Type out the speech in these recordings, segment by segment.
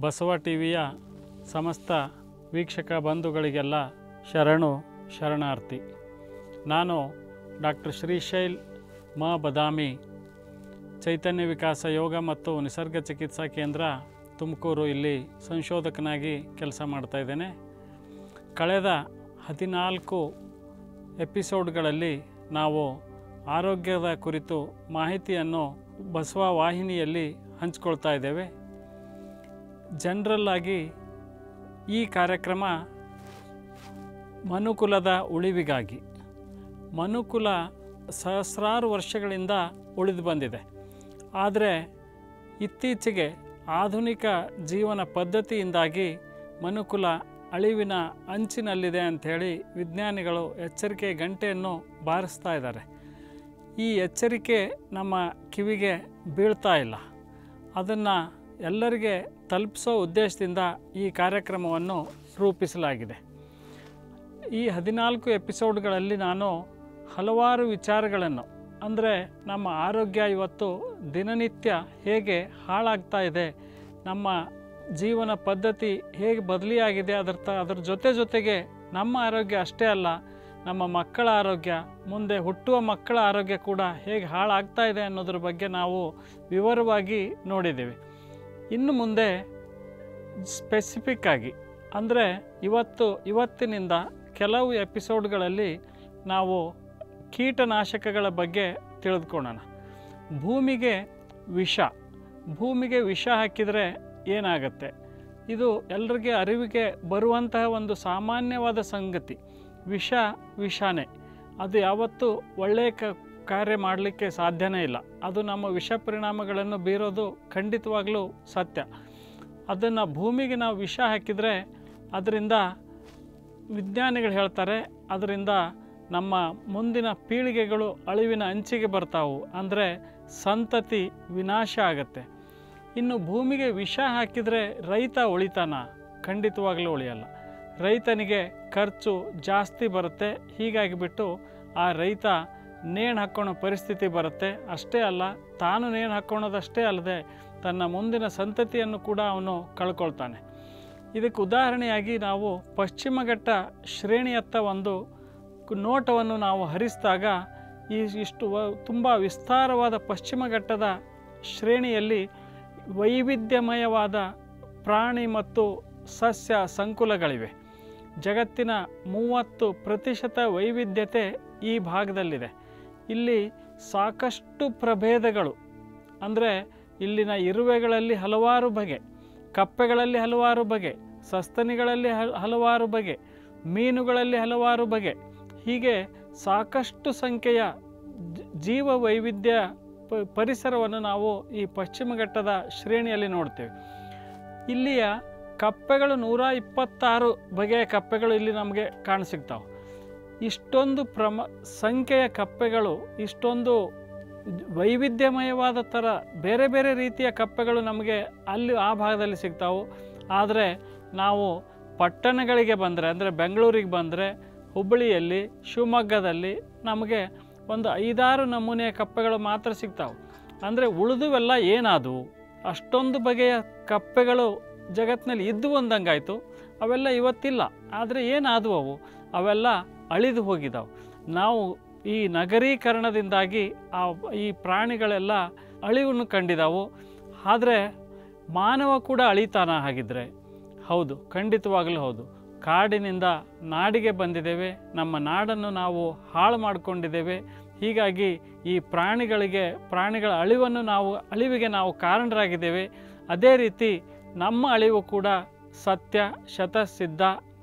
Basava T ವಿಯ ಸಮಸ್ತ ವೀಕ್ಷಕ ಬಂಧುಗಳಿಗೆಲ್ಲ ಶರಣು ಶರಣಾರ್ಥಿ ನಾನು ಡಾಕ್ಟರ್ ಶ್ರೀಶೈಲ್ ಮ ಬದಾಮಿ ಚೈತನ್ಯ ವಿಕಾಸ ಯೋಗ ಮತ್ತು ನಿಸರ್ಗ ಚಿಕಿತ್ಸಾ ಕೇಂದ್ರ ತುಮಕೂರು ಇಲ್ಲಿ ಸಂಶೋಧಕನಾಗಿ ಕೆಲಸ ಮಾಡ್ತಾ ಇದ್ದೇನೆ ಕಳೆದ ಹದಿನಾಲ್ಕು ಎಪಿಸೋಡ್ಗಳಲ್ಲಿ ನಾವು ಆರೋಗ್ಯದ ಕುರಿತು ಮಾಹಿತಿಯನ್ನು ಬಸವ ವಾಹಿನಿಯಲ್ಲಿ ಹಂಚ್ಕೊಳ್ತಾ ಇದ್ದೇವೆ ಜನರಲ್ ಆಗಿ ಈ ಕಾರ್ಯಕ್ರಮ ಮನುಕುಲದ ಉಳಿವಿಗಾಗಿ ಮನುಕುಲ ಸಹಸ್ರಾರು ವರ್ಷಗಳಿಂದ ಉಳಿದು ಬಂದಿದೆ ಆದರೆ ಇತ್ತೀಚೆಗೆ ಆಧುನಿಕ ಜೀವನ ಪದ್ಧತಿಯಿಂದಾಗಿ ಮನುಕುಲ ಅಳಿವಿನ ಅಂಚಿನಲ್ಲಿದೆ ಅಂಥೇಳಿ ವಿಜ್ಞಾನಿಗಳು ಎಚ್ಚರಿಕೆ ಗಂಟೆಯನ್ನು ಬಾರಿಸ್ತಾ ಇದ್ದಾರೆ ಈ ಎಚ್ಚರಿಕೆ ನಮ್ಮ ಕಿವಿಗೆ ಬೀಳ್ತಾ ಇಲ್ಲ ಅದನ್ನು ಎಲ್ಲರಿಗೆ ತಲುಪಿಸೋ ಉದ್ದೇಶದಿಂದ ಈ ಕಾರ್ಯಕ್ರಮವನ್ನು ರೂಪಿಸಲಾಗಿದೆ ಈ ಹದಿನಾಲ್ಕು ಎಪಿಸೋಡ್ಗಳಲ್ಲಿ ನಾನು ಹಲವಾರು ವಿಚಾರಗಳನ್ನು ಅಂದರೆ ನಮ್ಮ ಆರೋಗ್ಯ ಇವತ್ತು ದಿನನಿತ್ಯ ಹೇಗೆ ಹಾಳಾಗ್ತಾ ಇದೆ ನಮ್ಮ ಜೀವನ ಪದ್ಧತಿ ಹೇಗೆ ಬದಲಿಯಾಗಿದೆ ಅದರ ತ ಅದರ ಜೊತೆ ಜೊತೆಗೆ ನಮ್ಮ ಆರೋಗ್ಯ ಅಷ್ಟೇ ಅಲ್ಲ ನಮ್ಮ ಮಕ್ಕಳ ಆರೋಗ್ಯ ಮುಂದೆ ಹುಟ್ಟುವ ಮಕ್ಕಳ ಆರೋಗ್ಯ ಕೂಡ ಹೇಗೆ ಹಾಳಾಗ್ತಾ ಇದೆ ಅನ್ನೋದ್ರ ಬಗ್ಗೆ ನಾವು ವಿವರವಾಗಿ ನೋಡಿದ್ದೀವಿ ಇನ್ನು ಮುಂದೆ ಸ್ಪೆಸಿಫಿಕ್ ಆಗಿ ಅಂದರೆ ಇವತ್ತು ಇವತ್ತಿನಿಂದ ಕೆಲವು ಎಪಿಸೋಡ್ಗಳಲ್ಲಿ ನಾವು ಕೀಟನಾಶಕಗಳ ಬಗ್ಗೆ ತಿಳಿದುಕೊಳ್ಳೋಣ ಭೂಮಿಗೆ ವಿಷ ಭೂಮಿಗೆ ವಿಷ ಹಾಕಿದರೆ ಏನಾಗುತ್ತೆ ಇದು ಎಲ್ಲರಿಗೆ ಅರಿವಿಗೆ ಬರುವಂತಹ ಒಂದು ಸಾಮಾನ್ಯವಾದ ಸಂಗತಿ ವಿಷ ವಿಷಾನೇ ಅದು ಯಾವತ್ತೂ ಒಳ್ಳೆಯ ಕ ಕಾರ್ಯ ಮಾಡಲಿಕ್ಕೆ ಸಾಧ್ಯನೇ ಇಲ್ಲ ಅದು ನಮ್ಮ ವಿಷ ಪರಿಣಾಮಗಳನ್ನು ಬೀರೋದು ಖಂಡಿತವಾಗಲೂ ಸತ್ಯ ಅದನ್ನು ಭೂಮಿಗೆ ನಾವು ವಿಷ ಹಾಕಿದರೆ ಅದರಿಂದ ವಿಜ್ಞಾನಿಗಳು ಹೇಳ್ತಾರೆ ಅದರಿಂದ ನಮ್ಮ ಮುಂದಿನ ಪೀಳಿಗೆಗಳು ಅಳಿವಿನ ಅಂಚಿಗೆ ಬರ್ತಾವು ಅಂದರೆ ಸಂತತಿ ವಿನಾಶ ಆಗತ್ತೆ ಇನ್ನು ಭೂಮಿಗೆ ವಿಷ ಹಾಕಿದರೆ ರೈತ ಉಳಿತಾನ ಖಂಡಿತವಾಗಲೂ ಉಳಿಯಲ್ಲ ರೈತನಿಗೆ ಖರ್ಚು ಜಾಸ್ತಿ ಬರುತ್ತೆ ಹೀಗಾಗಿ ಬಿಟ್ಟು ಆ ರೈತ ನೇಣು ಹಾಕ್ಕೊಳ್ಳೋ ಪರಿಸ್ಥಿತಿ ಬರುತ್ತೆ ಅಷ್ಟೇ ಅಲ್ಲ ತಾನು ನೇಣು ಹಾಕ್ಕೊಳ್ಳೋದಷ್ಟೇ ಅಲ್ಲದೆ ತನ್ನ ಮುಂದಿನ ಸಂತತಿಯನ್ನು ಕೂಡ ಅವನು ಕಳ್ಕೊಳ್ತಾನೆ ಇದಕ್ಕೆ ಉದಾಹರಣೆಯಾಗಿ ನಾವು ಪಶ್ಚಿಮ ಘಟ್ಟ ಶ್ರೇಣಿಯತ್ತ ಒಂದು ಕು- ನೋಟವನ್ನು ನಾವು ಹರಿಸಿದಾಗ ಈ ಇಷ್ಟು ವ ತುಂಬ ವಿಸ್ತಾರವಾದ ಪಶ್ಚಿಮ ಘಟ್ಟದ ಶ್ರೇಣಿಯಲ್ಲಿ ವೈವಿಧ್ಯಮಯವಾದ ಪ್ರಾಣಿ ಮತ್ತು ಸಸ್ಯ ಸಂಕುಲಗಳಿವೆ ಜಗತ್ತಿನ ಮೂವತ್ತು ಪ್ರತಿಶತ ವೈವಿಧ್ಯತೆ ಈ ಭಾಗದಲ್ಲಿದೆ ಇಲ್ಲಿ ಸಾಕಷ್ಟು ಪ್ರಭೇದಗಳು ಅಂದರೆ ಇಲ್ಲಿನ ಇರುವೆಗಳಲ್ಲಿ ಹಲವಾರು ಬಗೆ ಕಪ್ಪೆಗಳಲ್ಲಿ ಹಲವಾರು ಬಗೆ ಸಸ್ತನಿಗಳಲ್ಲಿ ಹಲ್- ಹಲವಾರು ಬಗೆ ಮೀನುಗಳಲ್ಲಿ ಹಲವಾರು ಬಗೆ ಹೀಗೆ ಸಾಕಷ್ಟು ಸಂಖ್ಯೆಯ ಜ- ಜೀವ ವೈವಿಧ್ಯ ಪ- ಪರಿಸರವನ್ನು ನಾವು ಈ ಪಶ್ಚಿಮ ಘಟ್ಟದ ಶ್ರೇಣಿಯಲ್ಲಿ ನೋಡ್ತೇವೆ ಇಲ್ಲಿಯ ಕಪ್ಪೆಗಳು ನೂರ ಇಪ್ಪತ್ತಾರು ಬಗೆಯ ಕಪ್ಪೆಗಳು ಇಲ್ಲಿ ನಮಗೆ ಕಾಣಸಿಗ್ತಾವೆ ಇಷ್ಟೊಂದು ಪ್ರಮ ಸಂಖ್ಯೆಯ ಕಪ್ಪೆಗಳು ಇಷ್ಟೊಂದು ವೈವಿಧ್ಯಮಯವಾದ ಥರ ಬೇರೆ ಬೇರೆ ರೀತಿಯ ಕಪ್ಪೆಗಳು ನಮಗೆ ಅಲ್ಲಿ ಆ ಭಾಗದಲ್ಲಿ ಸಿಗ್ತಾವೆ ಆದರೆ ನಾವು ಪಟ್ಟಣಗಳಿಗೆ ಬಂದರೆ ಅಂದರೆ ಬೆಂಗಳೂರಿಗೆ ಬಂದರೆ ಹುಬ್ಬಳ್ಳಿಯಲ್ಲಿ ಶಿವಮೊಗ್ಗದಲ್ಲಿ ನಮಗೆ ಒಂದು ಐದಾರು ನಮೂನೆಯ ಕಪ್ಪೆಗಳು ಮಾತ್ರ ಸಿಗ್ತಾವೆ ಅಂದರೆ ಉಳಿದುವೆಲ್ಲ ಏನಾದವು ಅಷ್ಟೊಂದು ಬಗೆಯ ಕಪ್ಪೆಗಳು ಜಗತ್ತಿನಲ್ಲಿ ಇದ್ದು ಅಂದಂಗಾಯಿತು ಅವೆಲ್ಲ ಇವತ್ತಿಲ್ಲ ಆದರೆ ಏನಾದವು ಅವು ಅವೆಲ್ಲ ಅಳಿದು ಹೋಗಿದ್ದಾವೆ ನಾವು ಈ ನಗರೀಕರಣದಿಂದಾಗಿ ಆ ಈ ಪ್ರಾಣಿಗಳೆಲ್ಲ ಅಳಿವನ್ನು ಕಂಡಿದ್ದಾವು ಆದರೆ ಮಾನವ ಕೂಡ ಅಳಿತಾನ ಹಾಗಿದ್ರೆ ಹೌದು ಖಂಡಿತವಾಗಲೂ ಹೌದು ಕಾಡಿನಿಂದ ನಾಡಿಗೆ ಬಂದಿದ್ದೇವೆ ನಮ್ಮ ನಾಡನ್ನು ನಾವು ಹಾಳು ಮಾಡಿಕೊಂಡಿದ್ದೇವೆ ಹೀಗಾಗಿ ಈ ಪ್ರಾಣಿಗಳಿಗೆ ಪ್ರಾಣಿಗಳ ಅಳಿವನ್ನು ನಾವು ಅಳಿವಿಗೆ ನಾವು ಕಾರಣರಾಗಿದ್ದೇವೆ ಅದೇ ರೀತಿ ನಮ್ಮ ಅಳಿವು ಕೂಡ ಸತ್ಯ ಶತಸಿದ್ಧ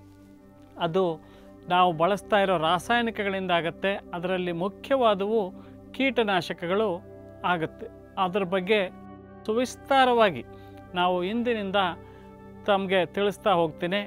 ಅದು ನಾವು ಬಳಸ್ತಾ ಇರೋ ರಾಸಾಯನಿಕಗಳಿಂದ ಆಗುತ್ತೆ ಅದರಲ್ಲಿ ಮುಖ್ಯವಾದವು ಕೀಟನಾಶಕಗಳು ಆಗುತ್ತೆ ಅದರ ಬಗ್ಗೆ ಸುವಿಸ್ತಾರವಾಗಿ ನಾವು ಇಂದಿನಿಂದ ತಮಗೆ ತಿಳಿಸ್ತಾ ಹೋಗ್ತೀನಿ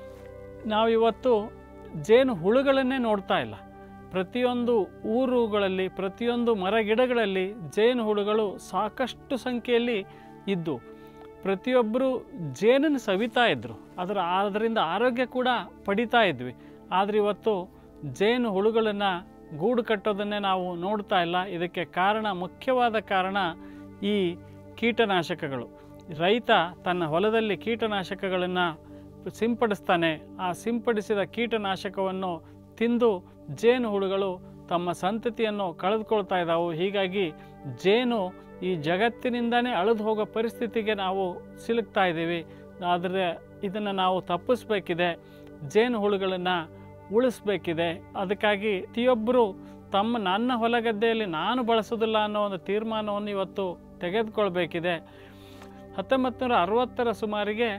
ನಾವು ಇವತ್ತು ಜೇನು ಹುಳುಗಳನ್ನೇ ನೋಡ್ತಾ ಇಲ್ಲ ಪ್ರತಿಯೊಂದು ಊರುಗಳಲ್ಲಿ ಪ್ರತಿಯೊಂದು ಮರಗಿಡಗಳಲ್ಲಿ ಜೇನು ಹುಳುಗಳು ಸಾಕಷ್ಟು ಸಂಖ್ಯೆಯಲ್ಲಿ ಇದ್ದು ಪ್ರತಿಯೊಬ್ಬರು ಜೇನನ್ನು ಸವಿತಾ ಇದ್ದರು ಅದರ ಅದರಿಂದ ಆರೋಗ್ಯ ಕೂಡ ಪಡಿತಾ ಇದ್ವಿ ಆದರೆ ಇವತ್ತು ಜೇನು ಹುಳುಗಳನ್ನು ಗೂಡು ಕಟ್ಟೋದನ್ನೇ ನಾವು ನೋಡ್ತಾ ಇಲ್ಲ ಇದಕ್ಕೆ ಕಾರಣ ಮುಖ್ಯವಾದ ಕಾರಣ ಈ ಕೀಟನಾಶಕಗಳು ರೈತ ತನ್ನ ಹೊಲದಲ್ಲಿ ಕೀಟನಾಶಕಗಳನ್ನು ಸಿಂಪಡಿಸ್ತಾನೆ ಆ ಸಿಂಪಡಿಸಿದ ಕೀಟನಾಶಕವನ್ನು ತಿಂದು ಜೇನು ಹುಳುಗಳು ತಮ್ಮ ಸಂತತಿಯನ್ನು ಕಳೆದುಕೊಳ್ತಾ ಇದ್ದಾವೆ ಹೀಗಾಗಿ ಜೇನು ಈ ಜಗತ್ತಿನಿಂದನೇ ಅಳಿದು ಹೋಗೋ ಪರಿಸ್ಥಿತಿಗೆ ನಾವು ಸಿಲುಕ್ತಾ ಇದ್ದೀವಿ ಆದರೆ ಇದನ್ನು ನಾವು ತಪ್ಪಿಸ್ಬೇಕಿದೆ ಜೇನು ಹುಳುಗಳನ್ನು ಉಳಿಸ್ಬೇಕಿದೆ ಅದಕ್ಕಾಗಿ ಪ್ರತಿಯೊಬ್ಬರು ತಮ್ಮ ನನ್ನ ಹೊಲಗದ್ದೆಯಲ್ಲಿ ನಾನು ಬಳಸೋದಿಲ್ಲ ಅನ್ನೋ ಒಂದು ತೀರ್ಮಾನವನ್ನು ಇವತ್ತು ತೆಗೆದುಕೊಳ್ಬೇಕಿದೆ ಹತ್ತೊಂಬತ್ತು ನೂರ ಅರವತ್ತರ ಸುಮಾರಿಗೆ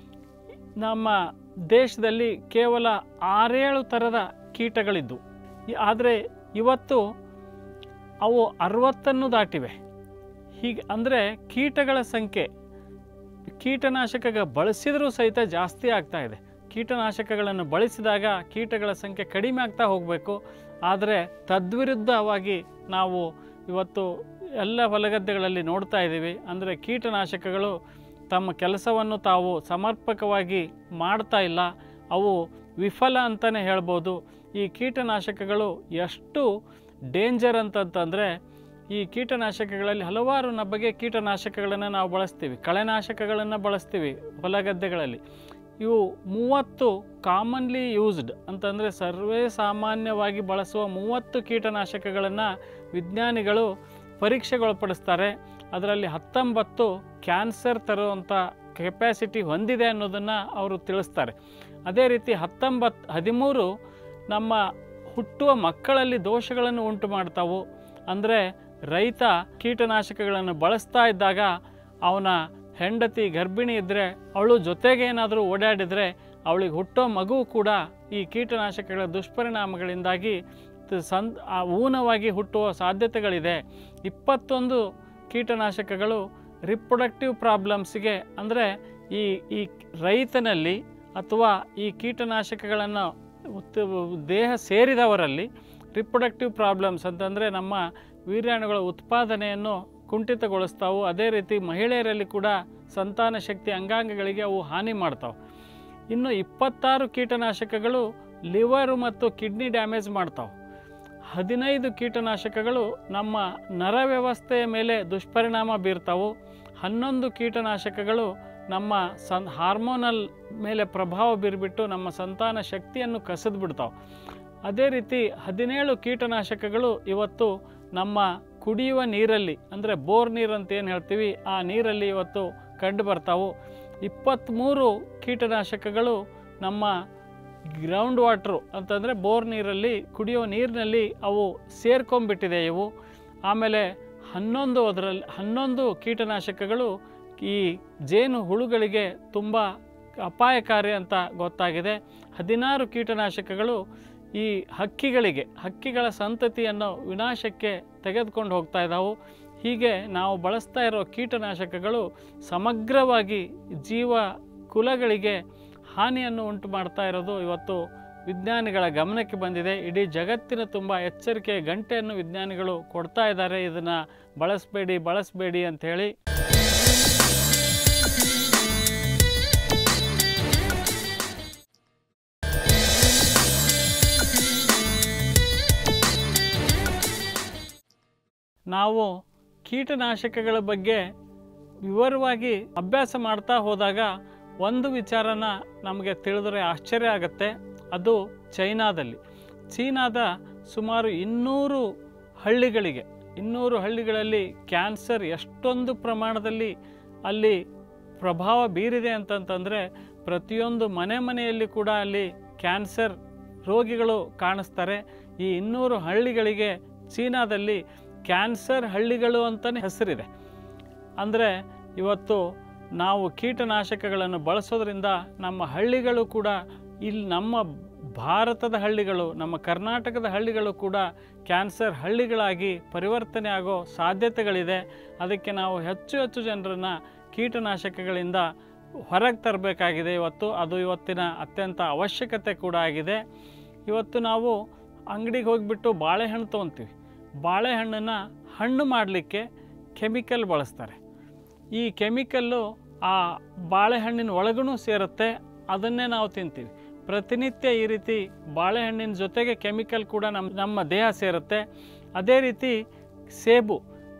ನಮ್ಮ ದೇಶದಲ್ಲಿ ಕೇವಲ ಆರೇಳು ಥರದ ಕೀಟಗಳಿದ್ದು ಆದರೆ ಇವತ್ತು ಅವು ಅರವತ್ತನ್ನು ದಾಟಿವೆ ಹೀಗೆ ಅಂದರೆ ಕೀಟಗಳ ಸಂಖ್ಯೆ ಕೀಟನಾಶಕ ಬಳಸಿದರೂ ಸಹಿತ ಜಾಸ್ತಿ ಆಗ್ತಾ ಇದೆ ಕೀಟನಾಶಕಗಳನ್ನು ಬಳಸಿದಾಗ ಕೀಟಗಳ ಸಂಖ್ಯೆ ಕಡಿಮೆ ಆಗ್ತಾ ಹೋಗಬೇಕು ಆದರೆ ತದ್ವಿರುದ್ಧವಾಗಿ ನಾವು ಇವತ್ತು ಎಲ್ಲ ಹೊಲಗದ್ದೆಗಳಲ್ಲಿ ನೋಡ್ತಾ ಇದ್ದೀವಿ ಅಂದರೆ ಕೀಟನಾಶಕಗಳು ತಮ್ಮ ಕೆಲಸವನ್ನು ತಾವು ಸಮರ್ಪಕವಾಗಿ ಮಾಡ್ತಾ ಇಲ್ಲ ಅವು ವಿಫಲ ಅಂತಲೇ ಹೇಳ್ಬೋದು ಈ ಕೀಟನಾಶಕಗಳು ಎಷ್ಟು ಡೇಂಜರ್ ಅಂತಂತಂದರೆ ಈ ಕೀಟನಾಶಕಗಳಲ್ಲಿ ಹಲವಾರು ನ ಬಗೆಯ ಕೀಟನಾಶಕಗಳನ್ನು ನಾವು ಬಳಸ್ತೀವಿ ಕಳೆನಾಶಕಗಳನ್ನು ಬಳಸ್ತೀವಿ ಹೊಲಗದ್ದೆಗಳಲ್ಲಿ ಇವು ಮೂವತ್ತು ಕಾಮನ್ಲಿ ಯೂಸ್ಡ್ ಅಂತಂದರೆ ಸರ್ವೇ ಸಾಮಾನ್ಯವಾಗಿ ಬಳಸುವ ಮೂವತ್ತು ಕೀಟನಾಶಕಗಳನ್ನು ವಿಜ್ಞಾನಿಗಳು ಪರೀಕ್ಷೆಗೊಳಪಡಿಸ್ತಾರೆ ಅದರಲ್ಲಿ ಹತ್ತೊಂಬತ್ತು ಕ್ಯಾನ್ಸರ್ ತರುವಂಥ ಕೆಪ್ಯಾಸಿಟಿ ಹೊಂದಿದೆ ಅನ್ನೋದನ್ನು ಅವರು ತಿಳಿಸ್ತಾರೆ ಅದೇ ರೀತಿ ಹತ್ತೊಂಬತ್ತು ಹದಿಮೂರು ನಮ್ಮ ಹುಟ್ಟುವ ಮಕ್ಕಳಲ್ಲಿ ದೋಷಗಳನ್ನು ಉಂಟು ಮಾಡ್ತಾವು ಅಂದರೆ ರೈತ ಕೀಟನಾಶಕಗಳನ್ನು ಬಳಸ್ತಾ ಇದ್ದಾಗ ಅವನ ಹೆಂಡತಿ ಗರ್ಭಿಣಿ ಇದ್ದರೆ ಅವಳು ಜೊತೆಗೆ ಏನಾದರೂ ಓಡಾಡಿದರೆ ಅವಳಿಗೆ ಹುಟ್ಟೋ ಮಗು ಕೂಡ ಈ ಕೀಟನಾಶಕಗಳ ದುಷ್ಪರಿಣಾಮಗಳಿಂದಾಗಿ ತ- ಸಂ ಆ ಊನವಾಗಿ ಹುಟ್ಟುವ ಸಾಧ್ಯತೆಗಳಿದೆ ಇಪ್ಪತ್ತೊಂದು ಕೀಟನಾಶಕಗಳು ರಿಪ್ರೊಡಕ್ಟಿವ್ ಪ್ರಾಬ್ಲಮ್ಸ್ಗೆ ಅಂದರೆ ಈ ಈ ರೈತನಲ್ಲಿ ಅಥವಾ ಈ ಕೀಟನಾಶಕಗಳನ್ನು ಉತ್- ದೇಹ ಸೇರಿದವರಲ್ಲಿ ರಿಪ್ರೊಡಕ್ಟಿವ್ ಪ್ರಾಬ್ಲಮ್ಸ್ ಅಂತಂದರೆ ನಮ್ಮ ವೀರ್ಯಾಣುಗಳ ಉತ್ಪಾದನೆಯನ್ನು ಕುಂಠಿತಗೊಳಿಸ್ತಾವು ಅದೇ ರೀತಿ ಮಹಿಳೆಯರಲ್ಲಿ ಕೂಡ ಸಂತಾನ ಶಕ್ತಿ ಅಂಗಾಂಗಗಳಿಗೆ ಅವು ಹಾನಿ ಮಾಡ್ತಾವೆ ಇನ್ನು ಇಪ್ಪತ್ತಾರು ಕೀಟನಾಶಕಗಳು ಲಿವರು ಮತ್ತು ಕಿಡ್ನಿ ಡ್ಯಾಮೇಜ್ ಮಾಡ್ತಾವೆ ಹದಿನೈದು ಕೀಟನಾಶಕಗಳು ನಮ್ಮ ನರ ವ್ಯವಸ್ಥೆಯ ಮೇಲೆ ದುಷ್ಪರಿಣಾಮ ಬೀರ್ತಾವು ಹನ್ನೊಂದು ಕೀಟನಾಶಕಗಳು ನಮ್ಮ ಸನ್ ಹಾರ್ಮೋನಲ್ ಮೇಲೆ ಪ್ರಭಾವ ಬೀರ್ಬಿಟ್ಟು ನಮ್ಮ ಸಂತಾನ ಶಕ್ತಿಯನ್ನು ಕಸಿದು ಬಿಡ್ತಾವೆ ಅದೇ ರೀತಿ ಹದಿನೇಳು ಕೀಟನಾಶಕಗಳು ಇವತ್ತು ನಮ್ಮ ಕುಡಿಯುವ ನೀರಲ್ಲಿ ಅಂದರೆ ಬೋರ್ ನೀರು ಅಂತ ಏನು ಹೇಳ್ತೀವಿ ಆ ನೀರಲ್ಲಿ ಇವತ್ತು ಕಂಡು ಬರ್ತಾವು ಇಪ್ಪತ್ತ್ಮೂರು ಕೀಟನಾಶಕಗಳು ನಮ್ಮ ಗ್ರೌಂಡ್ ವಾಟ್ರು ಅಂತಂದರೆ ಬೋರ್ ನೀರಲ್ಲಿ ಕುಡಿಯೋ ನೀರಿನಲ್ಲಿ ಅವು ಸೇರ್ಕೊಂಡ್ಬಿಟ್ಟಿದೆ ಇವು ಆಮೇಲೆ ಹನ್ನೊಂದು ಅದರಲ್ಲಿ ಹನ್ನೊಂದು ಕೀಟನಾಶಕಗಳು ಈ ಜೇನು ಹುಳುಗಳಿಗೆ ತುಂಬ ಅಪಾಯಕಾರಿ ಅಂತ ಗೊತ್ತಾಗಿದೆ ಹದಿನಾರು ಕೀಟನಾಶಕಗಳು ಈ ಹಕ್ಕಿಗಳಿಗೆ ಹಕ್ಕಿಗಳ ಸಂತತಿಯನ್ನು ವಿನಾಶಕ್ಕೆ ತೆಗೆದುಕೊಂಡು ಹೋಗ್ತಾ ಇದ್ದಾವೆ ಹೀಗೆ ನಾವು ಬಳಸ್ತಾ ಇರೋ ಕೀಟನಾಶಕಗಳು ಸಮಗ್ರವಾಗಿ ಜೀವ ಕುಲಗಳಿಗೆ ಹಾನಿಯನ್ನು ಉಂಟು ಮಾಡ್ತಾ ಇರೋದು ಇವತ್ತು ವಿಜ್ಞಾನಿಗಳ ಗಮನಕ್ಕೆ ಬಂದಿದೆ ಇಡೀ ಜಗತ್ತಿನ ತುಂಬ ಎಚ್ಚರಿಕೆಯ ಗಂಟೆಯನ್ನು ವಿಜ್ಞಾನಿಗಳು ಕೊಡ್ತಾ ಇದ್ದಾರೆ ಇದನ್ನು ಬಳಸಬೇಡಿ ಬಳಸಬೇಡಿ ಅಂಥೇಳಿ ನಾವು ಕೀಟನಾಶಕಗಳ ಬಗ್ಗೆ ವಿವರವಾಗಿ ಅಭ್ಯಾಸ ಮಾಡ್ತಾ ಹೋದಾಗ ಒಂದು ವಿಚಾರನ ನಮಗೆ ತಿಳಿದ್ರೆ ಆಶ್ಚರ್ಯ ಆಗುತ್ತೆ ಅದು ಚೈನಾದಲ್ಲಿ ಚೀನಾದ ಸುಮಾರು ಇನ್ನೂರು ಹಳ್ಳಿಗಳಿಗೆ ಇನ್ನೂರು ಹಳ್ಳಿಗಳಲ್ಲಿ ಕ್ಯಾನ್ಸರ್ ಎಷ್ಟೊಂದು ಪ್ರಮಾಣದಲ್ಲಿ ಅಲ್ಲಿ ಪ್ರಭಾವ ಬೀರಿದೆ ಅಂತಂತಂದರೆ ಪ್ರತಿಯೊಂದು ಮನೆ ಮನೆಯಲ್ಲಿ ಕೂಡ ಅಲ್ಲಿ ಕ್ಯಾನ್ಸರ್ ರೋಗಿಗಳು ಕಾಣಿಸ್ತಾರೆ ಈ ಇನ್ನೂರು ಹಳ್ಳಿಗಳಿಗೆ ಚೀನಾದಲ್ಲಿ ಕ್ಯಾನ್ಸರ್ ಹಳ್ಳಿಗಳು ಅಂತಲೇ ಹೆಸರಿದೆ ಅಂದರೆ ಇವತ್ತು ನಾವು ಕೀಟನಾಶಕಗಳನ್ನು ಬಳಸೋದ್ರಿಂದ ನಮ್ಮ ಹಳ್ಳಿಗಳು ಕೂಡ ಇಲ್ಲಿ ನಮ್ಮ ಭಾರತದ ಹಳ್ಳಿಗಳು ನಮ್ಮ ಕರ್ನಾಟಕದ ಹಳ್ಳಿಗಳು ಕೂಡ ಕ್ಯಾನ್ಸರ್ ಹಳ್ಳಿಗಳಾಗಿ ಪರಿವರ್ತನೆ ಆಗೋ ಸಾಧ್ಯತೆಗಳಿದೆ ಅದಕ್ಕೆ ನಾವು ಹೆಚ್ಚು ಹೆಚ್ಚು ಜನರನ್ನು ಕೀಟನಾಶಕಗಳಿಂದ ಹೊರಗೆ ತರಬೇಕಾಗಿದೆ ಇವತ್ತು ಅದು ಇವತ್ತಿನ ಅತ್ಯಂತ ಅವಶ್ಯಕತೆ ಕೂಡ ಆಗಿದೆ ಇವತ್ತು ನಾವು ಅಂಗಡಿಗೆ ಹೋಗಿಬಿಟ್ಟು ಬಾಳೆಹಣ್ಣು ತೊಗೊತೀವಿ ಬಾಳೆಹಣ್ಣನ್ನು ಹಣ್ಣು ಮಾಡಲಿಕ್ಕೆ ಕೆಮಿಕಲ್ ಬಳಸ್ತಾರೆ ಈ ಕೆಮಿಕಲ್ಲು ಆ ಬಾಳೆಹಣ್ಣಿನ ಒಳಗೂ ಸೇರುತ್ತೆ ಅದನ್ನೇ ನಾವು ತಿಂತೀವಿ ಪ್ರತಿನಿತ್ಯ ಈ ರೀತಿ ಬಾಳೆಹಣ್ಣಿನ ಜೊತೆಗೆ ಕೆಮಿಕಲ್ ಕೂಡ ನಮ್ಮ ನಮ್ಮ ದೇಹ ಸೇರುತ್ತೆ ಅದೇ ರೀತಿ ಸೇಬು